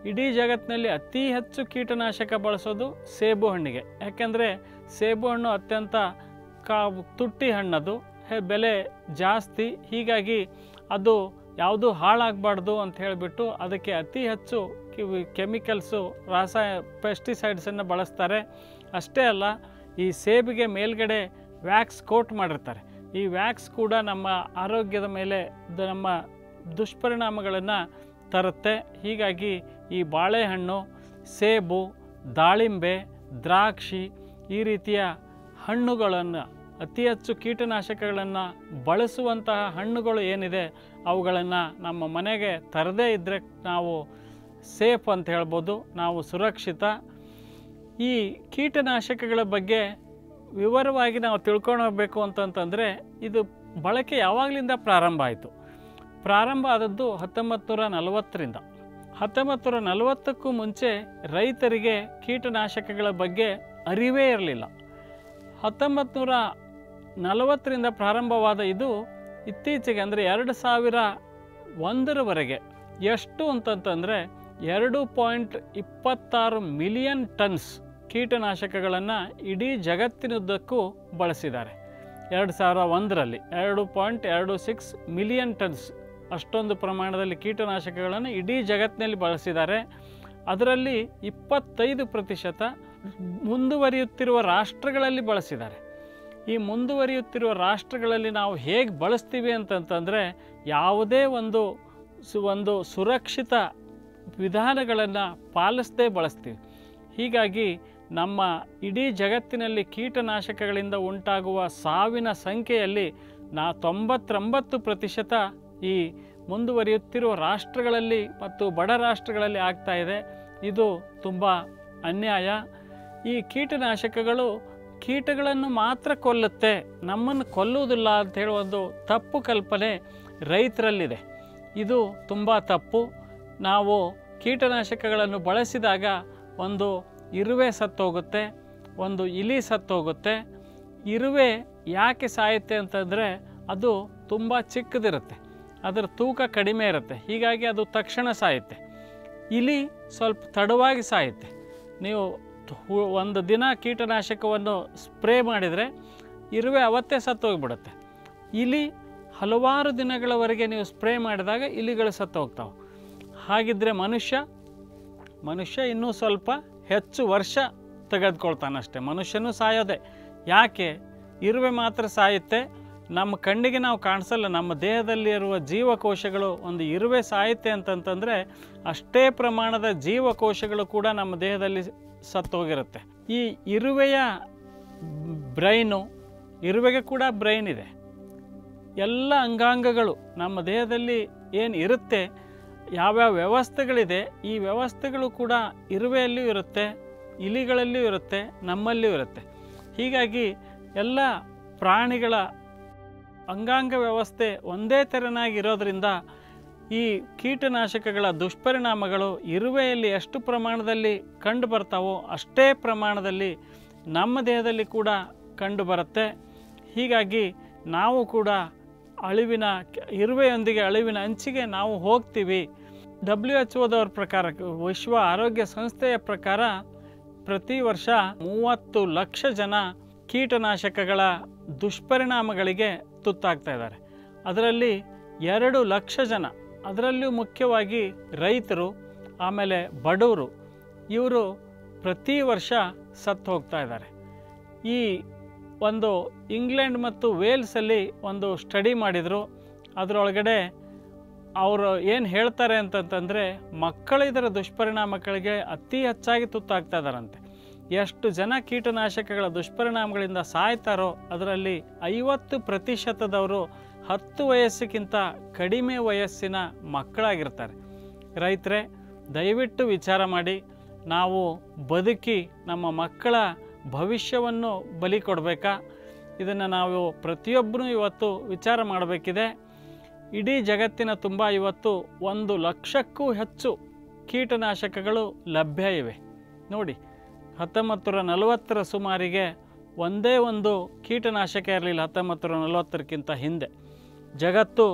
ಇಡೀ ಜಗತ್ತಿನಲ್ಲಿ ಅತಿ ಹೆಚ್ಚು ಕೀಟನಾಶಕ ಬಳಸೋದು ಸೇಬು ಹಣ್ಣಿಗೆ ಯಾಕೆಂದರೆ ಸೇಬು ಹಣ್ಣು ಅತ್ಯಂತ ಕಾ ತುಟ್ಟಿ ಹಣ್ಣದು ಹೆ- ಬೆಲೆ ಜಾಸ್ತಿ ಹೀಗಾಗಿ ಅದು ಯಾವುದು ಹಾಳಾಗಬಾರ್ದು ಅಂತ ಹೇಳಿಬಿಟ್ಟು ಅದಕ್ಕೆ ಅತಿ ಹೆಚ್ಚು ಕೆಮಿಕಲ್ಸು ರಾಸಾಯ ಪೆಸ್ಟಿಸೈಡ್ಸನ್ನು ಬಳಸ್ತಾರೆ ಅಷ್ಟೇ ಅಲ್ಲ ಈ ಸೇಬಿಗೆ ಮೇಲ್ಗಡೆ ವ್ಯಾಕ್ಸ್ ಕೋಟ್ ಮಾಡಿರ್ತಾರೆ ಈ ವ್ಯಾಕ್ಸ್ ಕೂಡ ನಮ್ಮ ಆರೋಗ್ಯದ ಮೇಲೆ ದ- ನಮ್ಮ ದುಷ್ಪರಿಣಾಮಗಳನ್ನು ತರುತ್ತೆ ಹೀಗಾಗಿ ಈ ಬಾಳೆಹಣ್ಣು ಸೇಬು ದಾಳಿಂಬೆ ದ್ರಾಕ್ಷಿ ಈ ರೀತಿಯ ಹಣ್ಣುಗಳನ್ನು ಅತಿ ಹೆಚ್ಚು ಕೀಟನಾಶಕಗಳನ್ನು ಬಳಸುವಂತಹ ಹಣ್ಣುಗಳು ಏನಿದೆ ಅವುಗಳನ್ನು ನಮ್ಮ ಮನೆಗೆ ತರದೇ ಇದ್ದರೆ ನಾವು ಸೇಫ್ ಅಂತ ಹೇಳ್ಬೋದು ನಾವು ಸುರಕ್ಷಿತ ಈ ಕೀಟನಾಶಕಗಳ ಬಗ್ಗೆ ವಿವರವಾಗಿ ನಾವು ತಿಳ್ಕೊಂಡು ಅಂತಂತಂದರೆ ಇದು ಬಳಕೆ ಯಾವಾಗಲಿಂದ ಪ್ರಾರಂಭ ಆಯಿತು ಪ್ರಾರಂಭ ಆದದ್ದು ಹತ್ತೊಂಬತ್ತು ನೂರ ನಲವತ್ತರಿಂದ ಹತ್ತೊಂಬತ್ತು ನೂರ ನಲವತ್ತಕ್ಕೂ ಮುಂಚೆ ರೈತರಿಗೆ ಕೀಟನಾಶಕಗಳ ಬಗ್ಗೆ ಅರಿವೇ ಇರಲಿಲ್ಲ ಹತ್ತೊಂಬತ್ತು ನೂರ ನಲವತ್ತರಿಂದ ಪ್ರಾರಂಭವಾದ ಇದು ಇತ್ತೀಚೆಗೆ ಅಂದರೆ ಎರಡು ಸಾವಿರ ಒಂದರವರೆಗೆ ಎಷ್ಟು ಅಂತಂತಂದರೆ ಎರಡು ಪಾಯಿಂಟ್ ಇಪ್ಪತ್ತಾರು ಮಿಲಿಯನ್ ಟನ್ಸ್ ಕೀಟನಾಶಕಗಳನ್ನು ಇಡೀ ಜಗತ್ತಿನುದ್ದಕ್ಕೂ ಬಳಸಿದ್ದಾರೆ ಎರಡು ಸಾವಿರ ಒಂದರಲ್ಲಿ ಎರಡು ಪಾಯಿಂಟ್ ಎರಡು ಸಿಕ್ಸ್ ಮಿಲಿಯನ್ ಟನ್ಸ್ ಅಷ್ಟೊಂದು ಪ್ರಮಾಣದಲ್ಲಿ ಕೀಟನಾಶಕಗಳನ್ನು ಇಡೀ ಜಗತ್ತಿನಲ್ಲಿ ಬಳಸಿದ್ದಾರೆ ಅದರಲ್ಲಿ ಇಪ್ಪತ್ತೈದು ಪ್ರತಿಶತ ಮುಂದುವರಿಯುತ್ತಿರುವ ರಾಷ್ಟ್ರಗಳಲ್ಲಿ ಬಳಸಿದ್ದಾರೆ ಈ ಮುಂದುವರಿಯುತ್ತಿರುವ ರಾಷ್ಟ್ರಗಳಲ್ಲಿ ನಾವು ಹೇಗೆ ಬಳಸ್ತೀವಿ ಅಂತಂತಂದರೆ ಯಾವುದೇ ಒಂದು ಸು ಒಂದು ಸುರಕ್ಷಿತ ವಿಧಾನಗಳನ್ನು ಪಾಲಿಸದೇ ಬಳಸ್ತೀವಿ ಹೀಗಾಗಿ ನಮ್ಮ ಇಡೀ ಜಗತ್ತಿನಲ್ಲಿ ಕೀಟನಾಶಕಗಳಿಂದ ಉಂಟಾಗುವ ಸಾವಿನ ಸಂಖ್ಯೆಯಲ್ಲಿ ನಾ ತೊಂಬತ್ತೊಂಬತ್ತು ಪ್ರತಿಶತ ಈ ಮುಂದುವರಿಯುತ್ತಿರುವ ರಾಷ್ಟ್ರಗಳಲ್ಲಿ ಮತ್ತು ಬಡ ರಾಷ್ಟ್ರಗಳಲ್ಲಿ ಆಗ್ತಾ ಇದೆ ಇದು ತುಂಬ ಅನ್ಯಾಯ ಈ ಕೀಟನಾಶಕಗಳು ಕೀಟಗಳನ್ನು ಮಾತ್ರ ಕೊಲ್ಲುತ್ತೆ ನಮ್ಮನ್ನು ಕೊಲ್ಲುವುದಿಲ್ಲ ಅಂತ ಹೇಳುವ ಒಂದು ತಪ್ಪು ಕಲ್ಪನೆ ರೈತರಲ್ಲಿದೆ ಇದು ತುಂಬ ತಪ್ಪು ನಾವು ಕೀಟನಾಶಕಗಳನ್ನು ಬಳಸಿದಾಗ ಒಂದು ಇರುವೆ ಸತ್ತೋಗುತ್ತೆ ಒಂದು ಇಲಿ ಸತ್ತೋಗುತ್ತೆ ಇರುವೆ ಯಾಕೆ ಸಾಯುತ್ತೆ ಅಂತಂದರೆ ಅದು ತುಂಬ ಚಿಕ್ಕದಿರುತ್ತೆ ಅದರ ತೂಕ ಕಡಿಮೆ ಇರುತ್ತೆ ಹೀಗಾಗಿ ಅದು ತಕ್ಷಣ ಸಾಯುತ್ತೆ ಇಲಿ ಸ್ವಲ್ಪ ತಡವಾಗಿ ಸಾಯುತ್ತೆ ನೀವು ಹು- ಒಂದು ದಿನ ಕೀಟನಾಶಕವನ್ನು ಸ್ಪ್ರೇ ಮಾಡಿದರೆ ಇರುವೆ ಅವತ್ತೇ ಸತ್ತೋಗ್ಬಿಡುತ್ತೆ ಇಲಿ ಹಲವಾರು ದಿನಗಳವರೆಗೆ ನೀವು ಸ್ಪ್ರೇ ಮಾಡಿದಾಗ ಇಲಿಗಳು ಸತ್ತೋಗ್ತಾವೆ ಹಾಗಿದ್ದರೆ ಮನುಷ್ಯ ಮನುಷ್ಯ ಇನ್ನೂ ಸ್ವಲ್ಪ ಹೆಚ್ಚು ವರ್ಷ ತೆಗೆದುಕೊಳ್ತಾನಷ್ಟೆ ಮನುಷ್ಯನೂ ಸಾಯೋದೆ ಯಾಕೆ ಇರುವೆ ಮಾತ್ರ ಸಾಯುತ್ತೆ ನಮ್ಮ ಕಣ್ಣಿಗೆ ನಾವು ಕಾಣಿಸಲ್ಲ ನಮ್ಮ ದೇಹದಲ್ಲಿ ಇರುವ ಜೀವಕೋಶಗಳು ಒಂದು ಇರುವೆ ಸಾಯುತ್ತೆ ಅಂತಂತಂದರೆ ಅಷ್ಟೇ ಪ್ರಮಾಣದ ಜೀವಕೋಶಗಳು ಕೂಡ ನಮ್ಮ ದೇಹದಲ್ಲಿ ಸತ್ತೋಗಿರುತ್ತೆ ಈ ಇರುವೆಯ ಬ್ರೈನು ಇರುವೆಗೆ ಕೂಡ ಬ್ರೈನ್ ಇದೆ ಎಲ್ಲ ಅಂಗಾಂಗಗಳು ನಮ್ಮ ದೇಹದಲ್ಲಿ ಏನು ಇರುತ್ತೆ ಯಾವ್ಯಾವ ವ್ಯವಸ್ಥೆಗಳಿದೆ ಈ ವ್ಯವಸ್ಥೆಗಳು ಕೂಡ ಇರುವೆಯಲ್ಲಿಯೂ ಇರುತ್ತೆ ಇಲಿಗಳಲ್ಲಿಯೂ ಇರುತ್ತೆ ನಮ್ಮಲ್ಲಿಯೂ ಇರುತ್ತೆ ಹೀಗಾಗಿ ಎಲ್ಲ ಪ್ರಾಣಿಗಳ ಅಂಗಾಂಗ ವ್ಯವಸ್ಥೆ ಒಂದೇ ತೆರನಾಗಿರೋದ್ರಿಂದ ಈ ಕೀಟನಾಶಕಗಳ ದುಷ್ಪರಿಣಾಮಗಳು ಇರುವೆಯಲ್ಲಿ ಎಷ್ಟು ಪ್ರಮಾಣದಲ್ಲಿ ಕಂಡು ಬರ್ತಾವೋ ಅಷ್ಟೇ ಪ್ರಮಾಣದಲ್ಲಿ ನಮ್ಮ ದೇಹದಲ್ಲಿ ಕೂಡ ಕಂಡು ಬರುತ್ತೆ ಹೀಗಾಗಿ ನಾವು ಕೂಡ ಅಳಿವಿನ ಇರುವೆಯೊಂದಿಗೆ ಅಳಿವಿನ ಅಂಚಿಗೆ ನಾವು ಹೋಗ್ತೀವಿ ಡಬ್ಲ್ಯೂ ಎಚ್ ಓದವ್ರ ಪ್ರಕಾರ ವಿಶ್ವ ಆರೋಗ್ಯ ಸಂಸ್ಥೆಯ ಪ್ರಕಾರ ಪ್ರತಿ ವರ್ಷ ಮೂವತ್ತು ಲಕ್ಷ ಜನ ಕೀಟನಾಶಕಗಳ ದುಷ್ಪರಿಣಾಮಗಳಿಗೆ ತುತ್ತಾಗ್ತಾ ಇದ್ದಾರೆ ಅದರಲ್ಲಿ ಎರಡು ಲಕ್ಷ ಜನ ಅದರಲ್ಲೂ ಮುಖ್ಯವಾಗಿ ರೈತರು ಆಮೇಲೆ ಬಡವರು ಇವರು ಪ್ರತಿ ವರ್ಷ ಸತ್ತು ಹೋಗ್ತಾ ಇದ್ದಾರೆ ಈ ಒಂದು ಇಂಗ್ಲೆಂಡ್ ಮತ್ತು ವೇಲ್ಸಲ್ಲಿ ಒಂದು ಸ್ಟಡಿ ಮಾಡಿದರು ಅದರೊಳಗಡೆ ಅವರು ಏನು ಹೇಳ್ತಾರೆ ಅಂತಂತಂದರೆ ಮಕ್ಕಳು ಇದರ ದುಷ್ಪರಿಣಾಮಗಳಿಗೆ ಅತಿ ಹೆಚ್ಚಾಗಿ ತುತ್ತಾಗ್ತಾ ಇದ್ದಾರಂತೆ ಎಷ್ಟು ಜನ ಕೀಟನಾಶಕಗಳ ದುಷ್ಪರಿಣಾಮಗಳಿಂದ ಸಾಯ್ತಾರೋ ಅದರಲ್ಲಿ ಐವತ್ತು ಪ್ರತಿಶತದವರು ಹತ್ತು ವಯಸ್ಸಿಗಿಂತ ಕಡಿಮೆ ವಯಸ್ಸಿನ ಮಕ್ಕಳಾಗಿರ್ತಾರೆ ರೈತರೇ ದಯವಿಟ್ಟು ವಿಚಾರ ಮಾಡಿ ನಾವು ಬದುಕಿ ನಮ್ಮ ಮಕ್ಕಳ ಭವಿಷ್ಯವನ್ನು ಬಲಿ ಕೊಡಬೇಕಾ ಇದನ್ನು ನಾವು ಪ್ರತಿಯೊಬ್ಬರೂ ಇವತ್ತು ವಿಚಾರ ಮಾಡಬೇಕಿದೆ ಇಡೀ ಜಗತ್ತಿನ ತುಂಬ ಇವತ್ತು ಒಂದು ಲಕ್ಷಕ್ಕೂ ಹೆಚ್ಚು ಕೀಟನಾಶಕಗಳು ಲಭ್ಯ ಇವೆ ನೋಡಿ ಹತ್ತೊಂಬತ್ತು ನೂರ ನಲವತ್ತರ ಸುಮಾರಿಗೆ ಒಂದೇ ಒಂದು ಕೀಟನಾಶಕ ಇರಲಿಲ್ಲ ಹತ್ತೊಂಬತ್ತು ನೂರ ನಲವತ್ತರಕ್ಕಿಂತ ಹಿಂದೆ ಜಗತ್ತು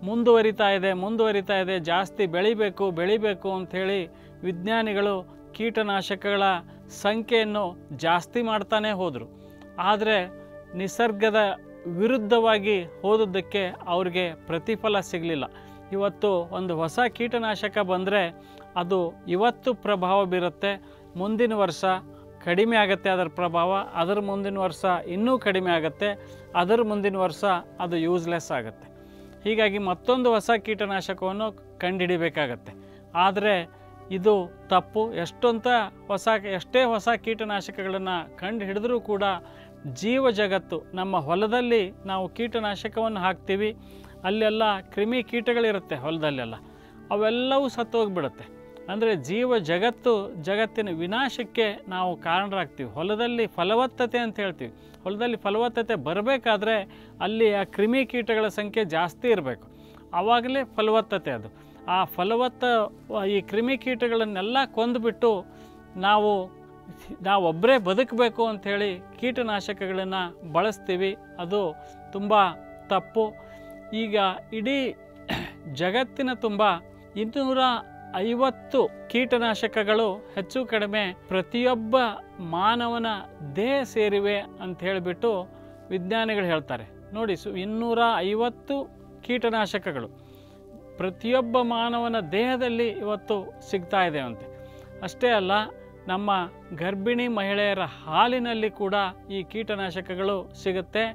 ಮುಂದುವರಿತಾ ಇದೆ ಮುಂದುವರಿತಾ ಇದೆ ಜಾಸ್ತಿ ಬೆಳಿಬೇಕು ಬೆಳಿಬೇಕು ಅಂಥೇಳಿ ವಿಜ್ಞಾನಿಗಳು ಕೀಟನಾಶಕಗಳ ಸಂಖ್ಯೆಯನ್ನು ಜಾಸ್ತಿ ಮಾಡ್ತಾನೆ ಹೋದರು ಆದರೆ ನಿಸರ್ಗದ ವಿರುದ್ಧವಾಗಿ ಹೋದದ್ದಕ್ಕೆ ಅವ್ರಿಗೆ ಪ್ರತಿಫಲ ಸಿಗಲಿಲ್ಲ ಇವತ್ತು ಒಂದು ಹೊಸ ಕೀಟನಾಶಕ ಬಂದರೆ ಅದು ಇವತ್ತು ಪ್ರಭಾವ ಬೀರುತ್ತೆ ಮುಂದಿನ ವರ್ಷ ಕಡಿಮೆ ಆಗುತ್ತೆ ಅದರ ಪ್ರಭಾವ ಅದರ ಮುಂದಿನ ವರ್ಷ ಇನ್ನೂ ಕಡಿಮೆ ಆಗುತ್ತೆ ಅದರ ಮುಂದಿನ ವರ್ಷ ಅದು ಯೂಸ್ಲೆಸ್ ಆಗುತ್ತೆ ಹೀಗಾಗಿ ಮತ್ತೊಂದು ಹೊಸ ಕೀಟನಾಶಕವನ್ನು ಕಂಡುಹಿಡಿಬೇಕಾಗತ್ತೆ ಆದರೆ ಇದು ತಪ್ಪು ಎಷ್ಟೊಂತ ಹೊಸ ಎಷ್ಟೇ ಹೊಸ ಕೀಟನಾಶಕಗಳನ್ನು ಕಂಡು ಹಿಡಿದ್ರೂ ಕೂಡ ಜೀವ ಜಗತ್ತು ನಮ್ಮ ಹೊಲದಲ್ಲಿ ನಾವು ಕೀಟನಾಶಕವನ್ನು ಹಾಕ್ತೀವಿ ಅಲ್ಲೆಲ್ಲ ಕ್ರಿಮಿ ಕೀಟಗಳಿರುತ್ತೆ ಹೊಲದಲ್ಲೆಲ್ಲ ಅವೆಲ್ಲವೂ ಸತ್ತೋಗ್ಬಿಡುತ್ತೆ ಅಂದರೆ ಜೀವ ಜಗತ್ತು ಜಗತ್ತಿನ ವಿನಾಶಕ್ಕೆ ನಾವು ಕಾರಣರಾಗ್ತೀವಿ ಹೊಲದಲ್ಲಿ ಫಲವತ್ತತೆ ಅಂತ ಹೇಳ್ತೀವಿ ಹೊಲದಲ್ಲಿ ಫಲವತ್ತತೆ ಬರಬೇಕಾದ್ರೆ ಅಲ್ಲಿ ಆ ಕ್ರಿಮಿ ಕೀಟಗಳ ಸಂಖ್ಯೆ ಜಾಸ್ತಿ ಇರಬೇಕು ಆವಾಗಲೇ ಫಲವತ್ತತೆ ಅದು ಆ ಫಲವತ್ತ ಈ ಕ್ರಿಮಿ ಕೀಟಗಳನ್ನೆಲ್ಲ ಕೊಂದುಬಿಟ್ಟು ನಾವು ನಾವೊಬ್ಬರೇ ಬದುಕಬೇಕು ಅಂಥೇಳಿ ಕೀಟನಾಶಕಗಳನ್ನು ಬಳಸ್ತೀವಿ ಅದು ತುಂಬ ತಪ್ಪು ಈಗ ಇಡೀ ಜಗತ್ತಿನ ತುಂಬ ಇನ್ನೂರ ಐವತ್ತು ಕೀಟನಾಶಕಗಳು ಹೆಚ್ಚು ಕಡಿಮೆ ಪ್ರತಿಯೊಬ್ಬ ಮಾನವನ ದೇಹ ಸೇರಿವೆ ಅಂತ ಹೇಳಿಬಿಟ್ಟು ವಿಜ್ಞಾನಿಗಳು ಹೇಳ್ತಾರೆ ನೋಡಿ ಸು ಇನ್ನೂರ ಐವತ್ತು ಕೀಟನಾಶಕಗಳು ಪ್ರತಿಯೊಬ್ಬ ಮಾನವನ ದೇಹದಲ್ಲಿ ಇವತ್ತು ಸಿಗ್ತಾ ಇದೆ ಅಂತೆ ಅಷ್ಟೇ ಅಲ್ಲ ನಮ್ಮ ಗರ್ಭಿಣಿ ಮಹಿಳೆಯರ ಹಾಲಿನಲ್ಲಿ ಕೂಡ ಈ ಕೀಟನಾಶಕಗಳು ಸಿಗುತ್ತೆ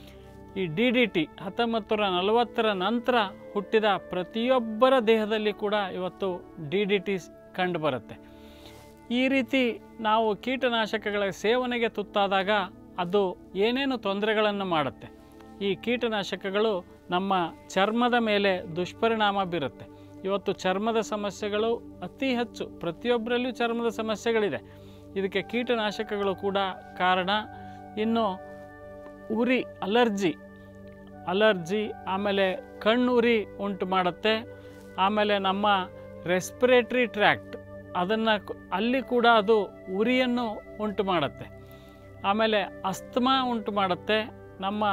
ಈ ಡಿ ಡಿ ಟಿ ಹತ್ತೊಂಬತ್ತು ನೂರ ನಲವತ್ತರ ನಂತರ ಹುಟ್ಟಿದ ಪ್ರತಿಯೊಬ್ಬರ ದೇಹದಲ್ಲಿ ಕೂಡ ಇವತ್ತು ಡಿ ಡಿ ಟಿ ಕಂಡುಬರುತ್ತೆ ಈ ರೀತಿ ನಾವು ಕೀಟನಾಶಕಗಳ ಸೇವನೆಗೆ ತುತ್ತಾದಾಗ ಅದು ಏನೇನು ತೊಂದರೆಗಳನ್ನು ಮಾಡುತ್ತೆ ಈ ಕೀಟನಾಶಕಗಳು ನಮ್ಮ ಚರ್ಮದ ಮೇಲೆ ದುಷ್ಪರಿಣಾಮ ಬೀರುತ್ತೆ ಇವತ್ತು ಚರ್ಮದ ಸಮಸ್ಯೆಗಳು ಅತಿ ಹೆಚ್ಚು ಪ್ರತಿಯೊಬ್ಬರಲ್ಲೂ ಚರ್ಮದ ಸಮಸ್ಯೆಗಳಿದೆ ಇದಕ್ಕೆ ಕೀಟನಾಶಕಗಳು ಕೂಡ ಕಾರಣ ಇನ್ನು ಉರಿ ಅಲರ್ಜಿ ಅಲರ್ಜಿ ಆಮೇಲೆ ಕಣ್ಣುರಿ ಉಂಟು ಮಾಡುತ್ತೆ ಆಮೇಲೆ ನಮ್ಮ ರೆಸ್ಪಿರೇಟ್ರಿ ಟ್ರ್ಯಾಕ್ಟ್ ಅದನ್ನು ಅಲ್ಲಿ ಕೂಡ ಅದು ಉರಿಯನ್ನು ಉಂಟು ಮಾಡುತ್ತೆ ಆಮೇಲೆ ಅಸ್ತಮಾ ಉಂಟು ಮಾಡುತ್ತೆ ನಮ್ಮ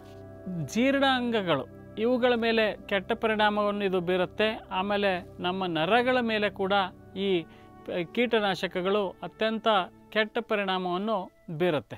ಜೀರ್ಣಾಂಗಗಳು ಇವುಗಳ ಮೇಲೆ ಕೆಟ್ಟ ಪರಿಣಾಮವನ್ನು ಇದು ಬೀರುತ್ತೆ ಆಮೇಲೆ ನಮ್ಮ ನರಗಳ ಮೇಲೆ ಕೂಡ ಈ ಪ- ಕೀಟನಾಶಕಗಳು ಅತ್ಯಂತ ಕೆಟ್ಟ ಪರಿಣಾಮವನ್ನು ಬೀರುತ್ತೆ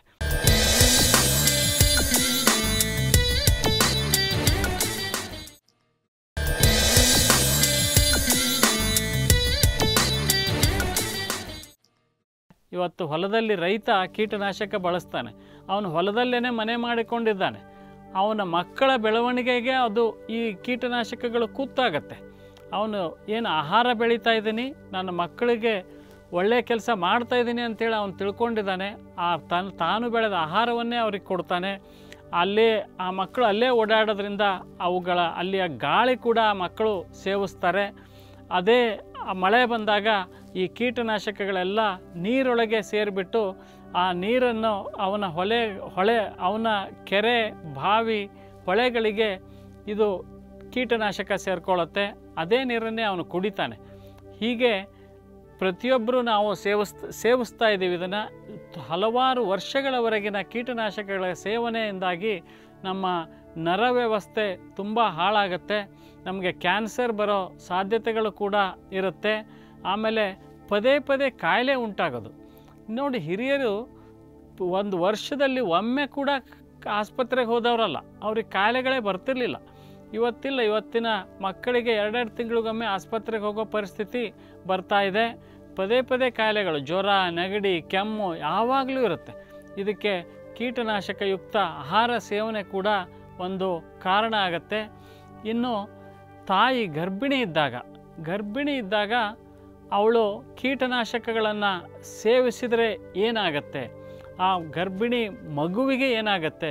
ಇವತ್ತು ಹೊಲದಲ್ಲಿ ರೈತ ಕೀಟನಾಶಕ ಬಳಸ್ತಾನೆ ಅವನು ಹೊಲದಲ್ಲೇ ಮನೆ ಮಾಡಿಕೊಂಡಿದ್ದಾನೆ ಅವನ ಮಕ್ಕಳ ಬೆಳವಣಿಗೆಗೆ ಅದು ಈ ಕೀಟನಾಶಕಗಳು ಕೂತಾಗತ್ತೆ ಅವನು ಏನು ಆಹಾರ ಬೆಳೀತಾ ಇದ್ದೀನಿ ನನ್ನ ಮಕ್ಕಳಿಗೆ ಒಳ್ಳೆಯ ಕೆಲಸ ಮಾಡ್ತಾ ಇದ್ದೀನಿ ಅಂತೇಳಿ ಅವನು ತಿಳ್ಕೊಂಡಿದ್ದಾನೆ ಆ ತನ್ನ ತಾನು ಬೆಳೆದ ಆಹಾರವನ್ನೇ ಅವ್ರಿಗೆ ಕೊಡ್ತಾನೆ ಅಲ್ಲೇ ಆ ಮಕ್ಕಳು ಅಲ್ಲೇ ಓಡಾಡೋದ್ರಿಂದ ಅವುಗಳ ಅಲ್ಲಿಯ ಗಾಳಿ ಕೂಡ ಆ ಮಕ್ಕಳು ಸೇವಿಸ್ತಾರೆ ಅದೇ ಆ ಮಳೆ ಬಂದಾಗ ಈ ಕೀಟನಾಶಕಗಳೆಲ್ಲ ನೀರೊಳಗೆ ಸೇರಿಬಿಟ್ಟು ಆ ನೀರನ್ನು ಅವನ ಹೊಲೆ ಹೊಳೆ ಅವನ ಕೆರೆ ಬಾವಿ ಹೊಳೆಗಳಿಗೆ ಇದು ಕೀಟನಾಶಕ ಸೇರ್ಕೊಳ್ಳುತ್ತೆ ಅದೇ ನೀರನ್ನೇ ಅವನು ಕುಡಿತಾನೆ ಹೀಗೆ ಪ್ರತಿಯೊಬ್ಬರು ನಾವು ಸೇವಿಸ್ ಸೇವಿಸ್ತಾ ಇದ್ದೀವಿ ಇದನ್ನು ಹಲವಾರು ವರ್ಷಗಳವರೆಗಿನ ಕೀಟನಾಶಕಗಳ ಸೇವನೆಯಿಂದಾಗಿ ನಮ್ಮ ನರ ವ್ಯವಸ್ಥೆ ತುಂಬ ಹಾಳಾಗುತ್ತೆ ನಮಗೆ ಕ್ಯಾನ್ಸರ್ ಬರೋ ಸಾಧ್ಯತೆಗಳು ಕೂಡ ಇರುತ್ತೆ ಆಮೇಲೆ ಪದೇ ಪದೇ ಕಾಯಿಲೆ ಉಂಟಾಗೋದು ನೋಡಿ ಹಿರಿಯರು ಒಂದು ವರ್ಷದಲ್ಲಿ ಒಮ್ಮೆ ಕೂಡ ಕ- ಆಸ್ಪತ್ರೆಗೆ ಹೋದವರಲ್ಲ ಅವ್ರಿಗೆ ಕಾಯಿಲೆಗಳೇ ಬರ್ತಿರ್ಲಿಲ್ಲ ಇವತ್ತಿಲ್ಲ ಇವತ್ತಿನ ಮಕ್ಕಳಿಗೆ ಎರಡೆರಡು ತಿಂಗಳಿಗೊಮ್ಮೆ ಆಸ್ಪತ್ರೆಗೆ ಹೋಗೋ ಪರಿಸ್ಥಿತಿ ಬರ್ತಾ ಇದೆ ಪದೇ ಪದೇ ಕಾಯಿಲೆಗಳು ಜ್ವರ ನೆಗಡಿ ಕೆಮ್ಮು ಯಾವಾಗಲೂ ಇರುತ್ತೆ ಇದಕ್ಕೆ ಕೀಟನಾಶಕಯುಕ್ತ ಆಹಾರ ಸೇವನೆ ಕೂಡ ಒಂದು ಕಾರಣ ಆಗತ್ತೆ ಇನ್ನು ತಾಯಿ ಗರ್ಭಿಣಿ ಇದ್ದಾಗ ಗರ್ಭಿಣಿ ಇದ್ದಾಗ ಅವಳು ಕೀಟನಾಶಕಗಳನ್ನು ಸೇವಿಸಿದರೆ ಏನಾಗತ್ತೆ ಆ ಗರ್ಭಿಣಿ ಮಗುವಿಗೆ ಏನಾಗತ್ತೆ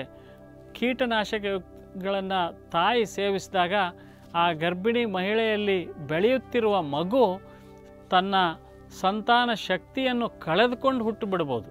ಕೀಟನಾಶಕಗಳನ್ನು ತಾಯಿ ಸೇವಿಸಿದಾಗ ಆ ಗರ್ಭಿಣಿ ಮಹಿಳೆಯಲ್ಲಿ ಬೆಳೆಯುತ್ತಿರುವ ಮಗು ತನ್ನ ಸಂತಾನ ಶಕ್ತಿಯನ್ನು ಕಳೆದುಕೊಂಡು ಹುಟ್ಟು ಬಿಡ್ಬೋದು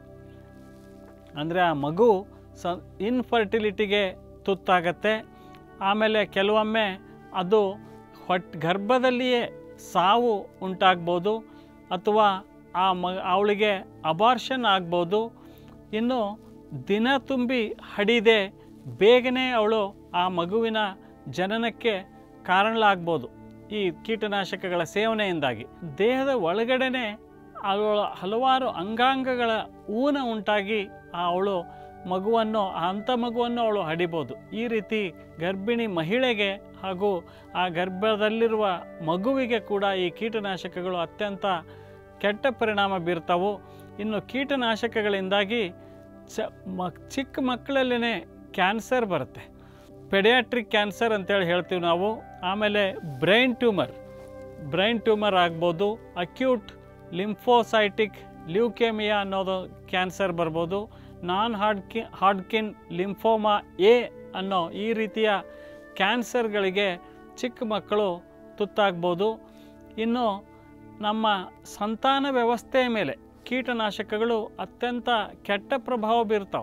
ಅಂದರೆ ಆ ಮಗು ಸ ಇನ್ಫರ್ಟಿಲಿಟಿಗೆ ತುತ್ತಾಗತ್ತೆ ಆಮೇಲೆ ಕೆಲವೊಮ್ಮೆ ಅದು ಹೊಟ್ಟೆ ಗರ್ಭದಲ್ಲಿಯೇ ಸಾವು ಉಂಟಾಗ್ಬೋದು ಅಥವಾ ಆ ಮ ಅವಳಿಗೆ ಅಬಾರ್ಷನ್ ಆಗ್ಬೋದು ಇನ್ನು ದಿನ ತುಂಬಿ ಹಡಿದೆ ಬೇಗನೆ ಅವಳು ಆ ಮಗುವಿನ ಜನನಕ್ಕೆ ಕಾರಣಲಾಗ್ಬೋದು ಈ ಕೀಟನಾಶಕಗಳ ಸೇವನೆಯಿಂದಾಗಿ ದೇಹದ ಒಳಗಡೆನೆ ಅವಳ ಹಲವಾರು ಅಂಗಾಂಗಗಳ ಊನ ಉಂಟಾಗಿ ಆ ಅವಳು ಮಗುವನ್ನು ಆ ಅಂಥ ಮಗುವನ್ನು ಅವಳು ಹಡಿಬೋದು ಈ ರೀತಿ ಗರ್ಭಿಣಿ ಮಹಿಳೆಗೆ ಹಾಗೂ ಆ ಗರ್ಭದಲ್ಲಿರುವ ಮಗುವಿಗೆ ಕೂಡ ಈ ಕೀಟನಾಶಕಗಳು ಅತ್ಯಂತ ಕೆಟ್ಟ ಪರಿಣಾಮ ಬೀರ್ತಾವು ಇನ್ನು ಕೀಟನಾಶಕಗಳಿಂದಾಗಿ ಚ ಮ ಚಿಕ್ಕ ಮಕ್ಕಳಲ್ಲೇ ಕ್ಯಾನ್ಸರ್ ಬರುತ್ತೆ ಪೆಡಿಯಾಟ್ರಿಕ್ ಕ್ಯಾನ್ಸರ್ ಅಂತೇಳಿ ಹೇಳ್ತೀವಿ ನಾವು ಆಮೇಲೆ ಬ್ರೈನ್ ಟ್ಯೂಮರ್ ಬ್ರೈನ್ ಟ್ಯೂಮರ್ ಆಗ್ಬೋದು ಅಕ್ಯೂಟ್ ಲಿಂಫೋಸೈಟಿಕ್ ಲ್ಯೂಕೇಮಿಯಾ ಅನ್ನೋದು ಕ್ಯಾನ್ಸರ್ ಬರ್ಬೋದು ನಾನ್ ಹಾಡ್ಕಿ ಹಾಡ್ಕಿನ್ ಲಿಂಫೋಮಾ ಎ ಅನ್ನೋ ಈ ರೀತಿಯ ಕ್ಯಾನ್ಸರ್ಗಳಿಗೆ ಚಿಕ್ಕ ಮಕ್ಕಳು ತುತ್ತಾಗ್ಬೋದು ಇನ್ನು ನಮ್ಮ ಸಂತಾನ ವ್ಯವಸ್ಥೆಯ ಮೇಲೆ ಕೀಟನಾಶಕಗಳು ಅತ್ಯಂತ ಕೆಟ್ಟ ಪ್ರಭಾವ ಬೀರ್ತಾವೆ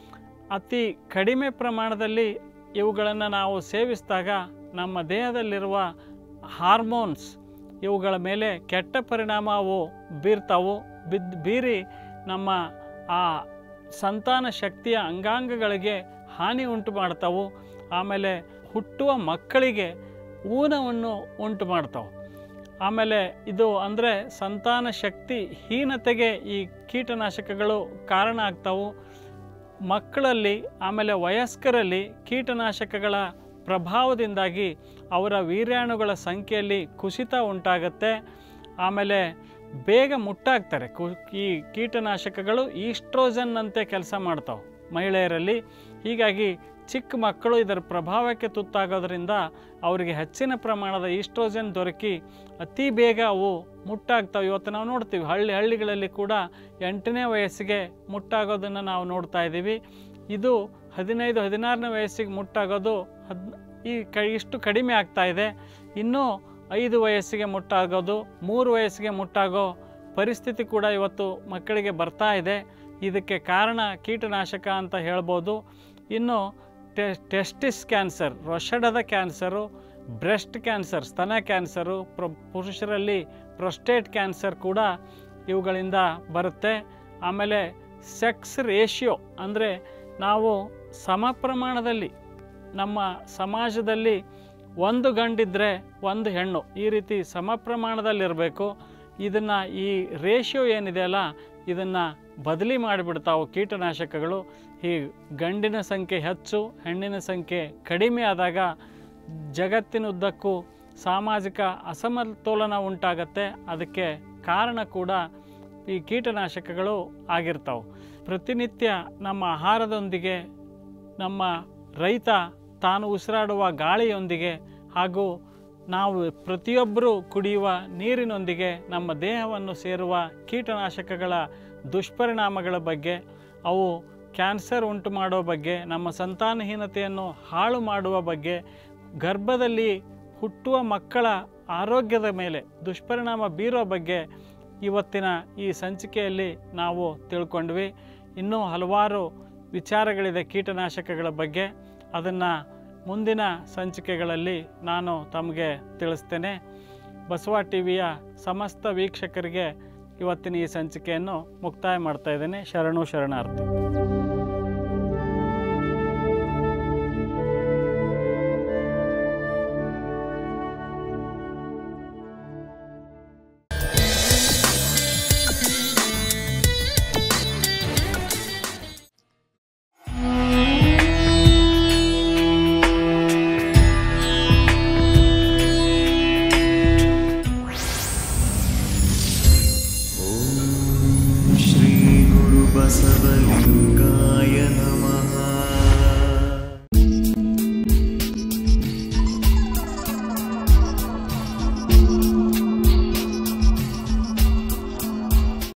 ಅತಿ ಕಡಿಮೆ ಪ್ರಮಾಣದಲ್ಲಿ ಇವುಗಳನ್ನು ನಾವು ಸೇವಿಸಿದಾಗ ನಮ್ಮ ದೇಹದಲ್ಲಿರುವ ಹಾರ್ಮೋನ್ಸ್ ಇವುಗಳ ಮೇಲೆ ಕೆಟ್ಟ ಪರಿಣಾಮ ಅವು ಬೀರ್ತಾವು ಬಿದ್ದು ಬೀರಿ ನಮ್ಮ ಆ ಸಂತಾನ ಶಕ್ತಿಯ ಅಂಗಾಂಗಗಳಿಗೆ ಹಾನಿ ಉಂಟು ಮಾಡ್ತಾವು ಆಮೇಲೆ ಹುಟ್ಟುವ ಮಕ್ಕಳಿಗೆ ಊನವನ್ನು ಉಂಟು ಮಾಡ್ತಾವೆ ಆಮೇಲೆ ಇದು ಅಂದರೆ ಸಂತಾನ ಶಕ್ತಿ ಹೀನತೆಗೆ ಈ ಕೀಟನಾಶಕಗಳು ಕಾರಣ ಆಗ್ತಾವು ಮಕ್ಕಳಲ್ಲಿ ಆಮೇಲೆ ವಯಸ್ಕರಲ್ಲಿ ಕೀಟನಾಶಕಗಳ ಪ್ರಭಾವದಿಂದಾಗಿ ಅವರ ವೀರ್ಯಾಣುಗಳ ಸಂಖ್ಯೆಯಲ್ಲಿ ಕುಸಿತ ಉಂಟಾಗುತ್ತೆ ಆಮೇಲೆ ಬೇಗ ಮುಟ್ಟಾಗ್ತಾರೆ ಕು ಈ ಕೀಟನಾಶಕಗಳು ಈಸ್ಟ್ರೋಜನ್ ಅಂತೆ ಕೆಲಸ ಮಾಡ್ತಾವೆ ಮಹಿಳೆಯರಲ್ಲಿ ಹೀಗಾಗಿ ಚಿಕ್ಕ ಮಕ್ಕಳು ಇದರ ಪ್ರಭಾವಕ್ಕೆ ತುತ್ತಾಗೋದ್ರಿಂದ ಅವರಿಗೆ ಹೆಚ್ಚಿನ ಪ್ರಮಾಣದ ಈಸ್ಟ್ರೋಜನ್ ದೊರಕಿ ಅತಿ ಬೇಗ ಅವು ಮುಟ್ಟಾಗ್ತಾವೆ ಇವತ್ತು ನಾವು ನೋಡ್ತೀವಿ ಹಳ್ಳಿ ಹಳ್ಳಿಗಳಲ್ಲಿ ಕೂಡ ಎಂಟನೇ ವಯಸ್ಸಿಗೆ ಮುಟ್ಟಾಗೋದನ್ನು ನಾವು ನೋಡ್ತಾ ಇದ್ದೀವಿ ಇದು ಹದಿನೈದು ಹದಿನಾರನೇ ವಯಸ್ಸಿಗೆ ಮುಟ್ಟಾಗೋದು ಹದ್ ಈ ಕ ಇಷ್ಟು ಕಡಿಮೆ ಆಗ್ತಾ ಇದೆ ಇನ್ನೂ ಐದು ವಯಸ್ಸಿಗೆ ಮುಟ್ಟಾಗೋದು ಮೂರು ವಯಸ್ಸಿಗೆ ಮುಟ್ಟಾಗೋ ಪರಿಸ್ಥಿತಿ ಕೂಡ ಇವತ್ತು ಮಕ್ಕಳಿಗೆ ಬರ್ತಾ ಇದೆ ಇದಕ್ಕೆ ಕಾರಣ ಕೀಟನಾಶಕ ಅಂತ ಹೇಳ್ಬೋದು ಇನ್ನು ಟೆ ಟೆಸ್ಟಿಸ್ ಕ್ಯಾನ್ಸರ್ ರೊಷಡದ ಕ್ಯಾನ್ಸರು ಬ್ರೆಸ್ಟ್ ಕ್ಯಾನ್ಸರ್ ಸ್ತನ ಕ್ಯಾನ್ಸರು ಪ್ರ ಪುರುಷರಲ್ಲಿ ಪ್ರೊಸ್ಟೇಟ್ ಕ್ಯಾನ್ಸರ್ ಕೂಡ ಇವುಗಳಿಂದ ಬರುತ್ತೆ ಆಮೇಲೆ ಸೆಕ್ಸ್ ರೇಷಿಯೋ ಅಂದರೆ ನಾವು ಸಮ ಪ್ರಮಾಣದಲ್ಲಿ ನಮ್ಮ ಸಮಾಜದಲ್ಲಿ ಒಂದು ಗಂಡಿದ್ರೆ ಒಂದು ಹೆಣ್ಣು ಈ ರೀತಿ ಸಮ ಪ್ರಮಾಣದಲ್ಲಿರಬೇಕು ಇದನ್ನು ಈ ರೇಷಿಯೋ ಏನಿದೆಯಲ್ಲ ಇದನ್ನು ಬದಲಿ ಮಾಡಿಬಿಡ್ತಾವು ಕೀಟನಾಶಕಗಳು ಈ ಗಂಡಿನ ಸಂಖ್ಯೆ ಹೆಚ್ಚು ಹೆಣ್ಣಿನ ಸಂಖ್ಯೆ ಕಡಿಮೆ ಆದಾಗ ಜಗತ್ತಿನುದ್ದಕ್ಕೂ ಸಾಮಾಜಿಕ ಅಸಮತೋಲನ ಉಂಟಾಗತ್ತೆ ಅದಕ್ಕೆ ಕಾರಣ ಕೂಡ ಈ ಕೀಟನಾಶಕಗಳು ಆಗಿರ್ತಾವೆ ಪ್ರತಿನಿತ್ಯ ನಮ್ಮ ಆಹಾರದೊಂದಿಗೆ ನಮ್ಮ ರೈತ ತಾನು ಉಸಿರಾಡುವ ಗಾಳಿಯೊಂದಿಗೆ ಹಾಗೂ ನಾವು ಪ್ರತಿಯೊಬ್ಬರೂ ಕುಡಿಯುವ ನೀರಿನೊಂದಿಗೆ ನಮ್ಮ ದೇಹವನ್ನು ಸೇರುವ ಕೀಟನಾಶಕಗಳ ದುಷ್ಪರಿಣಾಮಗಳ ಬಗ್ಗೆ ಅವು ಕ್ಯಾನ್ಸರ್ ಉಂಟು ಮಾಡೋ ಬಗ್ಗೆ ನಮ್ಮ ಸಂತಾನಹೀನತೆಯನ್ನು ಹಾಳು ಮಾಡುವ ಬಗ್ಗೆ ಗರ್ಭದಲ್ಲಿ ಹುಟ್ಟುವ ಮಕ್ಕಳ ಆರೋಗ್ಯದ ಮೇಲೆ ದುಷ್ಪರಿಣಾಮ ಬೀರೋ ಬಗ್ಗೆ ಇವತ್ತಿನ ಈ ಸಂಚಿಕೆಯಲ್ಲಿ ನಾವು ತಿಳ್ಕೊಂಡ್ವಿ ಇನ್ನೂ ಹಲವಾರು ವಿಚಾರಗಳಿದೆ ಕೀಟನಾಶಕಗಳ ಬಗ್ಗೆ ಅದನ್ನು ಮುಂದಿನ ಸಂಚಿಕೆಗಳಲ್ಲಿ ನಾನು ತಮಗೆ ತಿಳಿಸ್ತೇನೆ ಬಸವ ಟಿ ವಿಯ ಸಮಸ್ತ ವೀಕ್ಷಕರಿಗೆ ಇವತ್ತಿನ ಈ ಸಂಚಿಕೆಯನ್ನು ಮುಕ್ತಾಯ ಮಾಡ್ತಾ ಇದ್ದೇನೆ ಶರಣು ಶರಣಾರ್ಥಿ श्रीगुरुबसवलिङ्गाय नमः